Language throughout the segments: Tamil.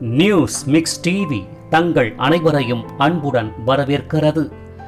நியூஸ் மிக்ஸ் டிவி தங்கள் அனைவரையும் அன்புடன் வரவேற்கிறது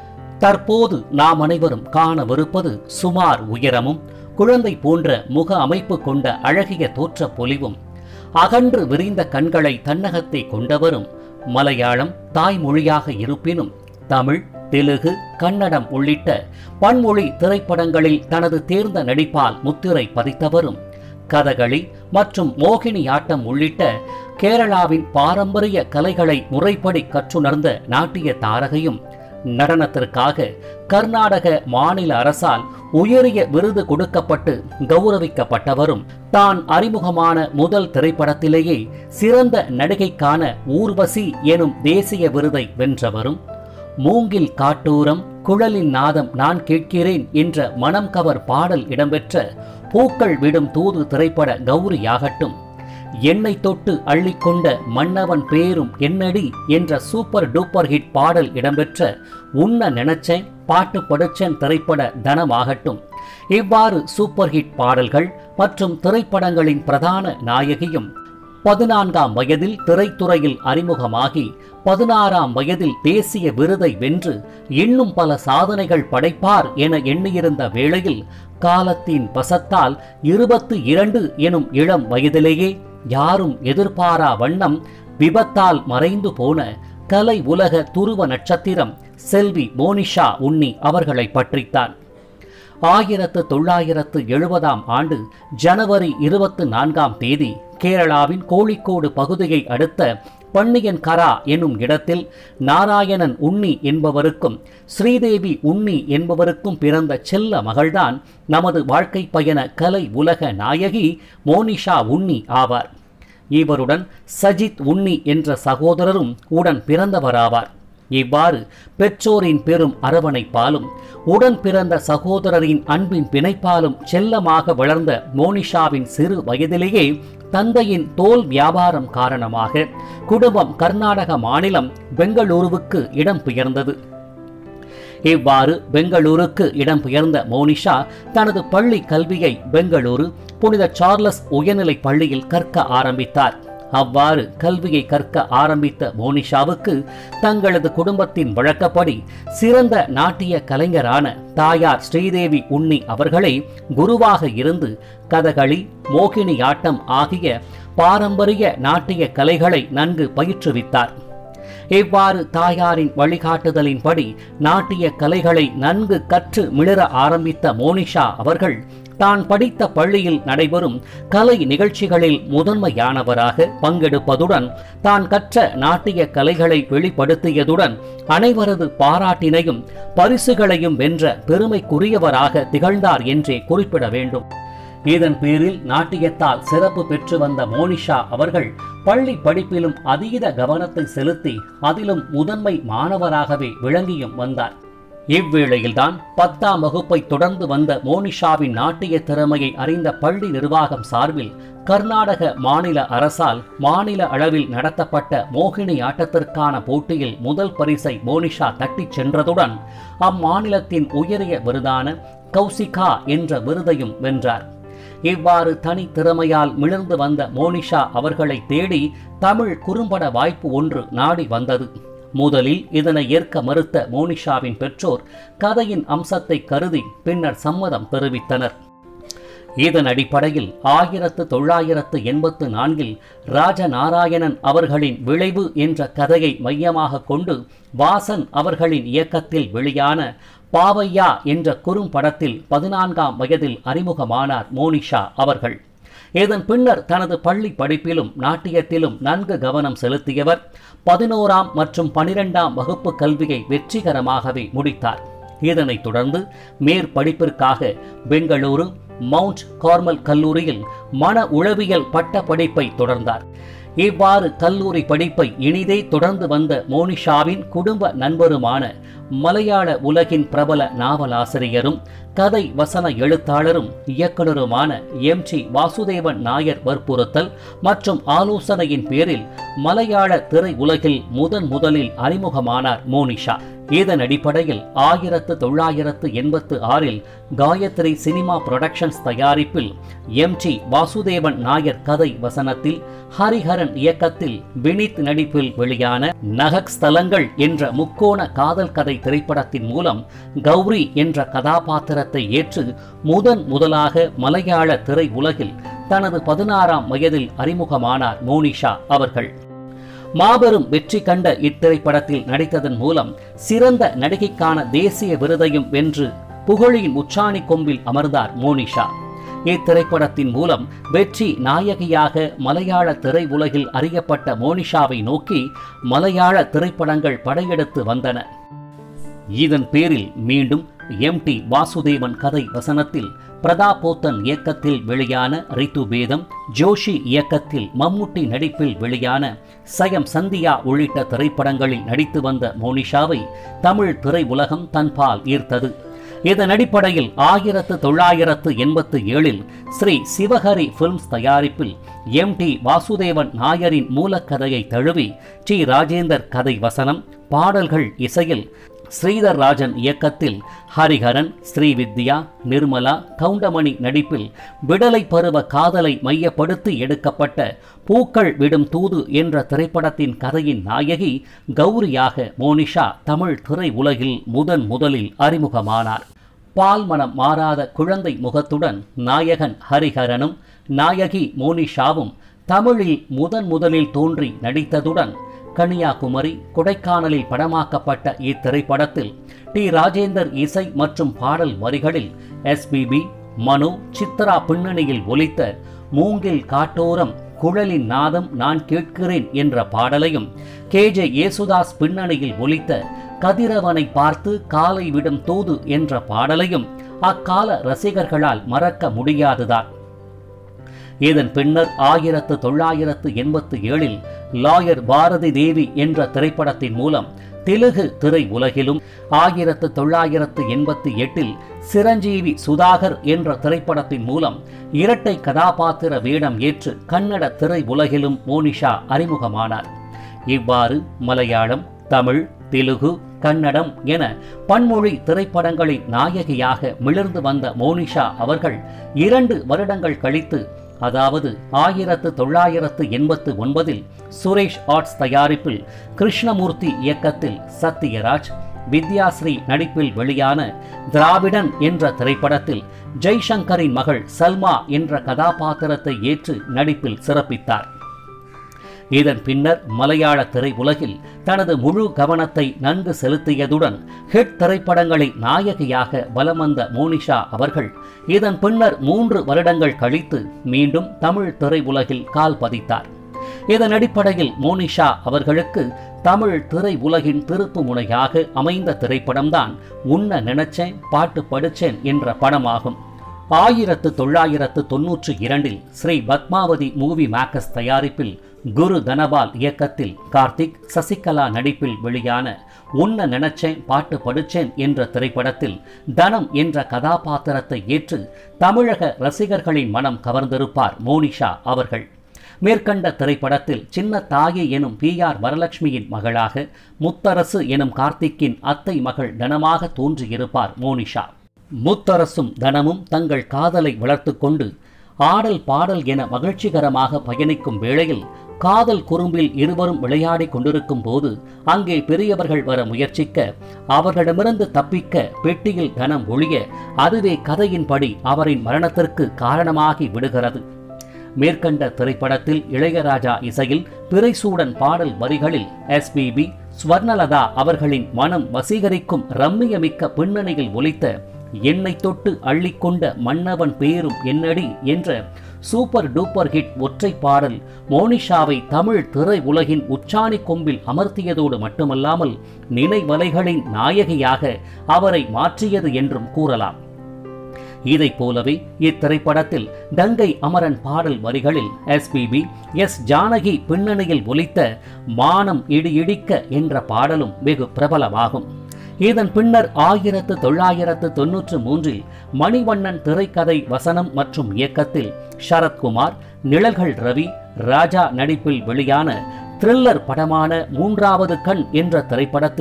தற்போது நாம் அனைவரும் காணவிருப்பது சுமார் உயரமும் குழந்தை போன்ற முக அமைப்பு கொண்ட அழகிய தோற்ற பொலிவும் அகன்று விரிந்த கண்களை தன்னகத்தை கொண்டவரும் மலையாளம் தாய்மொழியாக இருப்பினும் தமிழ் தெலுகு கன்னடம் உள்ளிட்ட பன்மொழி திரைப்படங்களில் தனது தேர்ந்த நடிப்பால் முத்திரை பதித்தவரும் கதகளி மற்றும் மோகினியாட்டம் உள்ளிட்ட கேரளாவின் பாரம்பரிய கலைகளை முறைப்படி கற்றுணர்ந்த நாட்டிய தாரகையும் நடனத்திற்காக கர்நாடக மாநில அரசால் உயரிய விருது கொடுக்கப்பட்டு கௌரவிக்கப்பட்டவரும் தான் அறிமுகமான முதல் திரைப்படத்திலேயே சிறந்த நடிகைக்கான ஊர்வசி எனும் தேசிய விருதை வென்றவரும் மூங்கில் காட்டூரம் குழலின் நாதம் நான் கேட்கிறேன் என்ற மனம் கவர் பாடல் இடம்பெற்ற பூக்கள் விடும் தூது திரைப்பட கௌரியாகட்டும் என்னை தொட்டு அள்ளிக்கொண்ட மன்னவன் பேரும் என்னடி என்ற சூப்பர் டூப்பர் ஹிட் பாடல் இடம்பெற்ற உன்ன நினைச்சேன் பாட்டு படிச்சேன் திரைப்பட தனமாகட்டும் இவ்வாறு சூப்பர் ஹிட் பாடல்கள் மற்றும் திரைப்படங்களின் பிரதான நாயகியும் பதினான்காம் வயதில் திரைத்துறையில் அறிமுகமாகி பதினாறாம் வயதில் தேசிய விருதை வென்று இன்னும் பல சாதனைகள் படைப்பார் என எண்ணியிருந்த வேளையில் காலத்தின் வசத்தால் இருபத்து இரண்டு எனும் இளம் வயதிலேயே யாரும் எதிர்பாரா வண்ணம் விபத்தால் மறைந்து போன கலை உலக துருவ நட்சத்திரம் செல்வி மோனிஷா உன்னி அவர்களை பற்றித்தான் ஆயிரத்து தொள்ளாயிரத்து எழுபதாம் ஆண்டு ஜனவரி இருபத்து நான்காம் தேதி கேரளாவின் கோழிக்கோடு பகுதியை அடுத்த பன்னியன் கரா என்னும் இடத்தில் நாராயணன் உண்ணி என்பவருக்கும் ஸ்ரீதேவி உண்ணி என்பவருக்கும் பிறந்த செல்ல மகள்தான் நமது வாழ்க்கை பயண கலை உலக நாயகி மோனிஷா உண்ணி ஆவார் இவருடன் சஜித் உண்ணி என்ற சகோதரரும் உடன் பிறந்தவராவார் இவ்வாறு பெற்றோரின் பெரும் அரவணைப்பாலும் உடன் பிறந்த சகோதரரின் அன்பின் பிணைப்பாலும் செல்லமாக வளர்ந்த மோனிஷாவின் சிறு வயதிலேயே தந்தையின் தோல் வியாபாரம் காரணமாக குடும்பம் கர்நாடக மாநிலம் பெங்களூருவுக்கு இடம்பெயர்ந்தது இவ்வாறு பெங்களூருக்கு இடம்பெயர்ந்த மோனிஷா தனது பள்ளி கல்வியை பெங்களூரு புனித சார்லஸ் உயர்நிலை பள்ளியில் கற்க ஆரம்பித்தார் அவ்வாறு கல்வியை கற்க ஆரம்பித்த மோனிஷாவுக்கு தங்களது குடும்பத்தின் வழக்கப்படி சிறந்த நாட்டிய கலைஞரான தாயார் ஸ்ரீதேவி உண்ணி அவர்களை குருவாக இருந்து கதகளி மோகினியாட்டம் ஆகிய பாரம்பரிய நாட்டிய கலைகளை நன்கு பயிற்றுவித்தார் இவ்வாறு தாயாரின் வழிகாட்டுதலின்படி நாட்டிய கலைகளை நன்கு கற்று மிளிர ஆரம்பித்த மோனிஷா அவர்கள் தான் படித்த பள்ளியில் நடைபெறும் கலை நிகழ்ச்சிகளில் முதன்மையானவராக பங்கெடுப்பதுடன் தான் கற்ற நாட்டிய கலைகளை வெளிப்படுத்தியதுடன் அனைவரது பாராட்டினையும் பரிசுகளையும் வென்ற பெருமைக்குரியவராக திகழ்ந்தார் என்றே குறிப்பிட வேண்டும் இதன் பேரில் நாட்டியத்தால் சிறப்பு பெற்று வந்த மோனிஷா அவர்கள் பள்ளி படிப்பிலும் அதீத கவனத்தை செலுத்தி அதிலும் முதன்மை மாணவராகவே விளங்கியும் வந்தார் இவ்வேளையில்தான் பத்தாம் வகுப்பை தொடர்ந்து வந்த மோனிஷாவின் நாட்டிய திறமையை அறிந்த பள்ளி நிர்வாகம் சார்பில் கர்நாடக மாநில அரசால் மாநில அளவில் நடத்தப்பட்ட மோகினி ஆட்டத்திற்கான போட்டியில் முதல் பரிசை மோனிஷா தட்டிச் சென்றதுடன் அம்மாநிலத்தின் உயரிய விருதான கௌசிகா என்ற விருதையும் வென்றார் இவ்வாறு தனி திறமையால் மிளர்ந்து வந்த மோனிஷா அவர்களை தேடி தமிழ் குறும்பட வாய்ப்பு ஒன்று நாடி வந்தது முதலில் இதனை ஏற்க மறுத்த மோனிஷாவின் பெற்றோர் கதையின் அம்சத்தை கருதி பின்னர் சம்மதம் தெரிவித்தனர் இதன் அடிப்படையில் ஆயிரத்து தொள்ளாயிரத்து எண்பத்து நான்கில் ராஜநாராயணன் அவர்களின் விளைவு என்ற கதையை மையமாக கொண்டு வாசன் அவர்களின் இயக்கத்தில் வெளியான பாவையா என்ற குறும்படத்தில் பதினான்காம் வயதில் அறிமுகமானார் மோனிஷா அவர்கள் இதன் பின்னர் தனது பள்ளி படிப்பிலும் நாட்டியத்திலும் நன்கு கவனம் செலுத்தியவர் பதினோராம் மற்றும் பனிரெண்டாம் வகுப்பு கல்வியை வெற்றிகரமாகவே முடித்தார் இதனைத் தொடர்ந்து மேற்படிப்பிற்காக பெங்களூரு மவுண்ட் கார்மல் கல்லூரியில் மன உளவியல் பட்ட படிப்பை தொடர்ந்தார் இவ்வாறு கல்லூரி படிப்பை இனிதே தொடர்ந்து வந்த மோனிஷாவின் குடும்ப நண்பருமான மலையாள உலகின் பிரபல நாவலாசிரியரும் கதை வசன எழுத்தாளரும் இயக்குனருமான எம் டி வாசுதேவன் நாயர் வற்புறுத்தல் மற்றும் ஆலோசனையின் பேரில் மலையாள திரை உலகில் முதன் முதலில் அறிமுகமானார் மோனிஷா இதன் அடிப்படையில் ஆயிரத்து தொள்ளாயிரத்து எண்பத்து ஆறில் காயத்ரி சினிமா புரொடக்ஷன்ஸ் தயாரிப்பில் எம் டி வாசுதேவன் நாயர் கதை வசனத்தில் ஹரிஹரன் இயக்கத்தில் வினித் நடிப்பில் வெளியான நகக் ஸ்தலங்கள் என்ற முக்கோண காதல் கதை திரைப்படத்தின் மூலம் கௌரி என்ற கதாபாத்திரத்தை ஏற்று முதன் முதலாக மலையாள திரை உலகில் தனது பதினாறாம் வயதில் அறிமுகமானார் மோனிஷா அவர்கள் மாபெரும் வெற்றி கண்ட இத்திரைப்படத்தில் நடித்ததன் மூலம் சிறந்த நடிகைக்கான தேசிய விருதையும் வென்று புகழின் உச்சாணி கொம்பில் அமர்ந்தார் மோனிஷா இத்திரைப்படத்தின் மூலம் வெற்றி நாயகியாக மலையாள திரை உலகில் அறியப்பட்ட மோனிஷாவை நோக்கி மலையாள திரைப்படங்கள் படையெடுத்து வந்தன இதன் பேரில் மீண்டும் எம் டி வாசுதேவன் கதை வசனத்தில் பிரதாபோத்தன் இயக்கத்தில் வெளியான ரித்துபேதம் ஜோஷி இயக்கத்தில் மம்முட்டி நடிப்பில் வெளியான சயம் சந்தியா உள்ளிட்ட திரைப்படங்களில் நடித்து வந்த மோனிஷாவை தமிழ் திரை உலகம் தன்பால் ஈர்த்தது இதன் அடிப்படையில் ஆயிரத்து தொள்ளாயிரத்து எண்பத்து ஏழில் ஸ்ரீ சிவஹரி பிலிம்ஸ் தயாரிப்பில் எம் டி வாசுதேவன் நாயரின் மூலக்கதையை தழுவி டி ராஜேந்தர் கதை வசனம் பாடல்கள் இசையில் ஸ்ரீதர் ராஜன் இயக்கத்தில் ஹரிஹரன் ஸ்ரீவித்யா நிர்மலா கவுண்டமணி நடிப்பில் விடலை பருவ காதலை மையப்படுத்தி எடுக்கப்பட்ட பூக்கள் விடும் தூது என்ற திரைப்படத்தின் கதையின் நாயகி கௌரியாக மோனிஷா தமிழ் திரை உலகில் முதன் முதலில் அறிமுகமானார் பால்மனம் மாறாத குழந்தை முகத்துடன் நாயகன் ஹரிஹரனும் நாயகி மோனிஷாவும் தமிழில் முதன் முதலில் தோன்றி நடித்ததுடன் கன்னியாகுமரி கொடைக்கானலில் படமாக்கப்பட்ட இத்திரைப்படத்தில் டி ராஜேந்தர் இசை மற்றும் பாடல் வரிகளில் எஸ்பிபி மனு சித்ரா பின்னணியில் ஒலித்த மூங்கில் காட்டோரம் குழலின் நாதம் நான் கேட்கிறேன் என்ற பாடலையும் கே ஜே யேசுதாஸ் பின்னணியில் ஒலித்த கதிரவனை பார்த்து காலை விடும் தூது என்ற பாடலையும் அக்கால ரசிகர்களால் மறக்க முடியாதுதான் இதன் பின்னர் ஆயிரத்து தொள்ளாயிரத்து எண்பத்து ஏழில் லாயர் பாரதி தேவி என்ற திரைப்படத்தின் மூலம் தெலுகு திரை உலகிலும் ஆயிரத்து தொள்ளாயிரத்து எண்பத்தி எட்டில் சிரஞ்சீவி சுதாகர் என்ற திரைப்படத்தின் மூலம் இரட்டை கதாபாத்திர வேடம் ஏற்று கன்னட திரை உலகிலும் மோனிஷா அறிமுகமானார் இவ்வாறு மலையாளம் தமிழ் தெலுகு கன்னடம் என பன்மொழி திரைப்படங்களின் நாயகியாக மிளர்ந்து வந்த மோனிஷா அவர்கள் இரண்டு வருடங்கள் கழித்து அதாவது ஆயிரத்து தொள்ளாயிரத்து எண்பத்து ஒன்பதில் சுரேஷ் ஆர்ட்ஸ் தயாரிப்பில் கிருஷ்ணமூர்த்தி இயக்கத்தில் சத்யராஜ் வித்யாஸ்ரீ நடிப்பில் வெளியான திராவிடன் என்ற திரைப்படத்தில் ஜெய்சங்கரின் மகள் சல்மா என்ற கதாபாத்திரத்தை ஏற்று நடிப்பில் சிறப்பித்தார் இதன் பின்னர் மலையாள திரை உலகில் தனது முழு கவனத்தை நன்கு செலுத்தியதுடன் ஹிட் திரைப்படங்களை நாயகியாக வலம் வந்த மோனிஷா அவர்கள் இதன் பின்னர் மூன்று வருடங்கள் கழித்து மீண்டும் தமிழ் திரை உலகில் கால் பதித்தார் இதன் அடிப்படையில் மோனிஷா அவர்களுக்கு தமிழ் திரை உலகின் திருப்பு முனையாக அமைந்த திரைப்படம்தான் உன்ன நினைச்சேன் பாட்டு படிச்சேன் என்ற படமாகும் ஆயிரத்து தொள்ளாயிரத்து தொன்னூற்றி இரண்டில் ஸ்ரீ பத்மாவதி மூவி மேக்கஸ் தயாரிப்பில் குரு தனபால் இயக்கத்தில் கார்த்திக் சசிகலா நடிப்பில் வெளியான உன்ன நினைச்சேன் பாட்டு படிச்சேன் என்ற திரைப்படத்தில் தனம் என்ற கதாபாத்திரத்தை ஏற்று தமிழக ரசிகர்களின் மனம் கவர்ந்திருப்பார் மோனிஷா அவர்கள் மேற்கண்ட திரைப்படத்தில் சின்ன தாயி எனும் பி ஆர் வரலட்சுமியின் மகளாக முத்தரசு எனும் கார்த்திக்கின் அத்தை மகள் தனமாக தோன்றியிருப்பார் மோனிஷா முத்தரசும் தனமும் தங்கள் காதலை வளர்த்து கொண்டு ஆடல் பாடல் என மகிழ்ச்சிகரமாக பயணிக்கும் வேளையில் காதல் குறும்பில் இருவரும் விளையாடிக் கொண்டிருக்கும் போது அங்கே பெரியவர்கள் வர முயற்சிக்க அவர்களிடமிருந்து தப்பிக்க பெட்டியில் தனம் ஒழிய அதுவே கதையின்படி அவரின் மரணத்திற்கு காரணமாகி விடுகிறது மேற்கண்ட திரைப்படத்தில் இளையராஜா இசையில் பிறைசூடன் பாடல் வரிகளில் எஸ்பிபி ஸ்வர்ணலதா அவர்களின் மனம் வசீகரிக்கும் ரம்மியமிக்க பின்னணியில் ஒலித்த என்னை தொட்டு அள்ளிக்கொண்ட மன்னவன் பேரும் என்னடி என்ற சூப்பர் டூப்பர் ஹிட் ஒற்றை பாடல் மோனிஷாவை தமிழ் திரை உலகின் உச்சாணி கொம்பில் அமர்த்தியதோடு மட்டுமல்லாமல் நினைவலைகளின் நாயகியாக அவரை மாற்றியது என்றும் கூறலாம் இதைப் போலவே இத்திரைப்படத்தில் கங்கை அமரன் பாடல் வரிகளில் எஸ்பிபி எஸ் ஜானகி பின்னணியில் ஒலித்த மானம் இடி இடிக்க என்ற பாடலும் வெகு பிரபலமாகும் இதன் பின்னர் ஆயிரத்து தொள்ளாயிரத்து தொன்னூற்று மூன்றில் மணிவண்ணன் திரைக்கதை வசனம் மற்றும் இயக்கத்தில் சரத்குமார் நிழல்கள் ரவி ராஜா நடிப்பில் வெளியான த்ரில்லர் படமான மூன்றாவது கண் என்ற திரைப்படத்தில்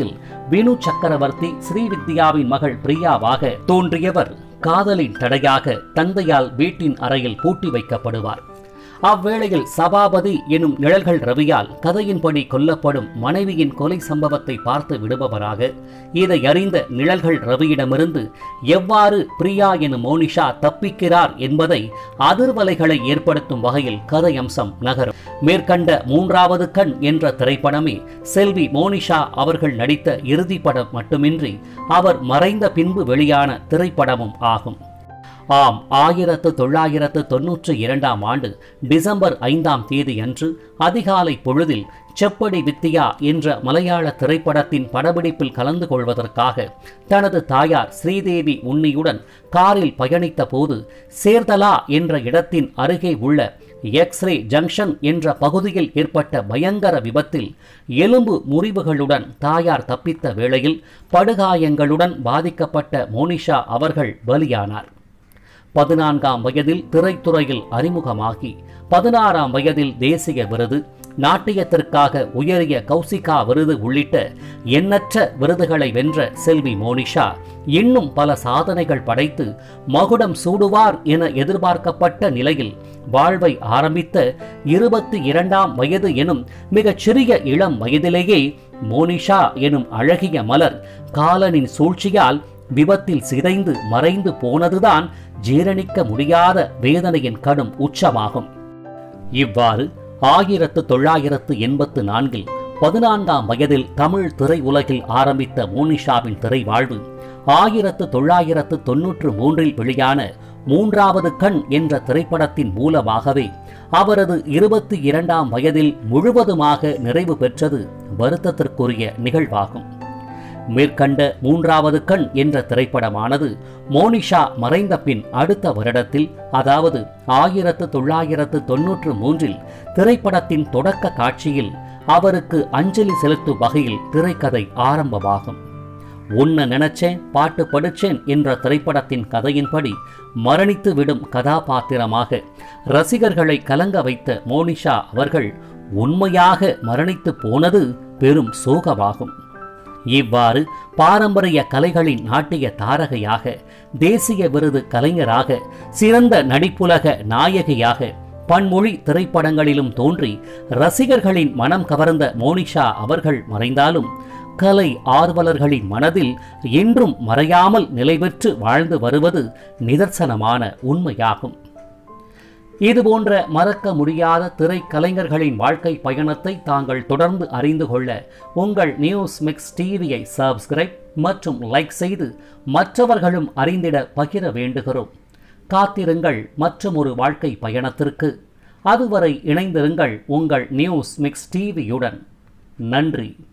வினு சக்கரவர்த்தி ஸ்ரீவித்யாவின் மகள் பிரியாவாக தோன்றியவர் காதலின் தடையாக தந்தையால் வீட்டின் அறையில் பூட்டி வைக்கப்படுவார் அவ்வேளையில் சபாபதி எனும் நிழல்கள் ரவியால் கதையின்படி கொல்லப்படும் மனைவியின் கொலை சம்பவத்தை பார்த்து விடுபவராக இதை அறிந்த நிழல்கள் ரவியிடமிருந்து எவ்வாறு பிரியா எனும் மோனிஷா தப்பிக்கிறார் என்பதை அதிர்வலைகளை ஏற்படுத்தும் வகையில் கதையம்சம் நகரும் மேற்கண்ட மூன்றாவது கண் என்ற திரைப்படமே செல்வி மோனிஷா அவர்கள் நடித்த இறுதிப் படம் மட்டுமின்றி அவர் மறைந்த பின்பு வெளியான திரைப்படமும் ஆகும் ஆம் ஆயிரத்து தொள்ளாயிரத்து தொன்னூற்றி இரண்டாம் ஆண்டு டிசம்பர் ஐந்தாம் தேதியன்று அதிகாலை பொழுதில் செப்படி வித்தியா என்ற மலையாள திரைப்படத்தின் படப்பிடிப்பில் கலந்து கொள்வதற்காக தனது தாயார் ஸ்ரீதேவி உன்னியுடன் காரில் பயணித்த போது சேர்தலா என்ற இடத்தின் அருகே உள்ள எக்ஸ்ரே ஜங்ஷன் என்ற பகுதியில் ஏற்பட்ட பயங்கர விபத்தில் எலும்பு முறிவுகளுடன் தாயார் தப்பித்த வேளையில் படுகாயங்களுடன் பாதிக்கப்பட்ட மோனிஷா அவர்கள் பலியானார் பதினான்காம் வயதில் திரைத்துறையில் அறிமுகமாகி பதினாறாம் வயதில் தேசிய விருது நாட்டியத்திற்காக உயரிய கௌசிகா விருது உள்ளிட்ட எண்ணற்ற விருதுகளை வென்ற செல்வி மோனிஷா இன்னும் பல சாதனைகள் படைத்து மகுடம் சூடுவார் என எதிர்பார்க்கப்பட்ட நிலையில் வாழ்வை ஆரம்பித்த இருபத்தி இரண்டாம் வயது எனும் மிகச் சிறிய இளம் வயதிலேயே மோனிஷா எனும் அழகிய மலர் காலனின் சூழ்ச்சியால் விபத்தில் சிதைந்து மறைந்து போனதுதான் ஜீரணிக்க முடியாத வேதனையின் கடும் உச்சமாகும் இவ்வாறு ஆயிரத்து தொள்ளாயிரத்து எண்பத்து நான்கில் பதினான்காம் வயதில் தமிழ் திரையுலகில் ஆரம்பித்த மோனிஷாவின் திரை வாழ்வு ஆயிரத்து தொள்ளாயிரத்து தொன்னூற்று மூன்றில் வெளியான மூன்றாவது கண் என்ற திரைப்படத்தின் மூலமாகவே அவரது இருபத்தி இரண்டாம் வயதில் முழுவதுமாக நிறைவு பெற்றது வருத்தத்திற்குரிய நிகழ்வாகும் மேற்கண்ட மூன்றாவது கண் என்ற திரைப்படமானது மோனிஷா மறைந்த பின் அடுத்த வருடத்தில் அதாவது ஆயிரத்து தொள்ளாயிரத்து தொன்னூற்று மூன்றில் திரைப்படத்தின் தொடக்க காட்சியில் அவருக்கு அஞ்சலி செலுத்தும் வகையில் திரைக்கதை ஆரம்பமாகும் உன்ன நினைச்சேன் பாட்டு படிச்சேன் என்ற திரைப்படத்தின் கதையின்படி மரணித்து விடும் கதாபாத்திரமாக ரசிகர்களை கலங்க வைத்த மோனிஷா அவர்கள் உண்மையாக மரணித்து போனது பெரும் சோகமாகும் இவ்வாறு பாரம்பரிய கலைகளின் நாட்டிய தாரகையாக தேசிய விருது கலைஞராக சிறந்த நடிப்புலக நாயகியாக பன்மொழி திரைப்படங்களிலும் தோன்றி ரசிகர்களின் மனம் கவர்ந்த மோனிஷா அவர்கள் மறைந்தாலும் கலை ஆர்வலர்களின் மனதில் என்றும் மறையாமல் நிலைபெற்று வாழ்ந்து வருவது நிதர்சனமான உண்மையாகும் இதுபோன்ற மறக்க முடியாத திரைக்கலைஞர்களின் வாழ்க்கை பயணத்தை தாங்கள் தொடர்ந்து அறிந்து கொள்ள உங்கள் நியூஸ் மிக்ஸ் டிவியை சப்ஸ்கிரைப் மற்றும் லைக் செய்து மற்றவர்களும் அறிந்திட பகிர வேண்டுகிறோம் காத்திருங்கள் மற்றும் ஒரு வாழ்க்கை பயணத்திற்கு அதுவரை இணைந்திருங்கள் உங்கள் நியூஸ் மிக்ஸ் டிவியுடன் நன்றி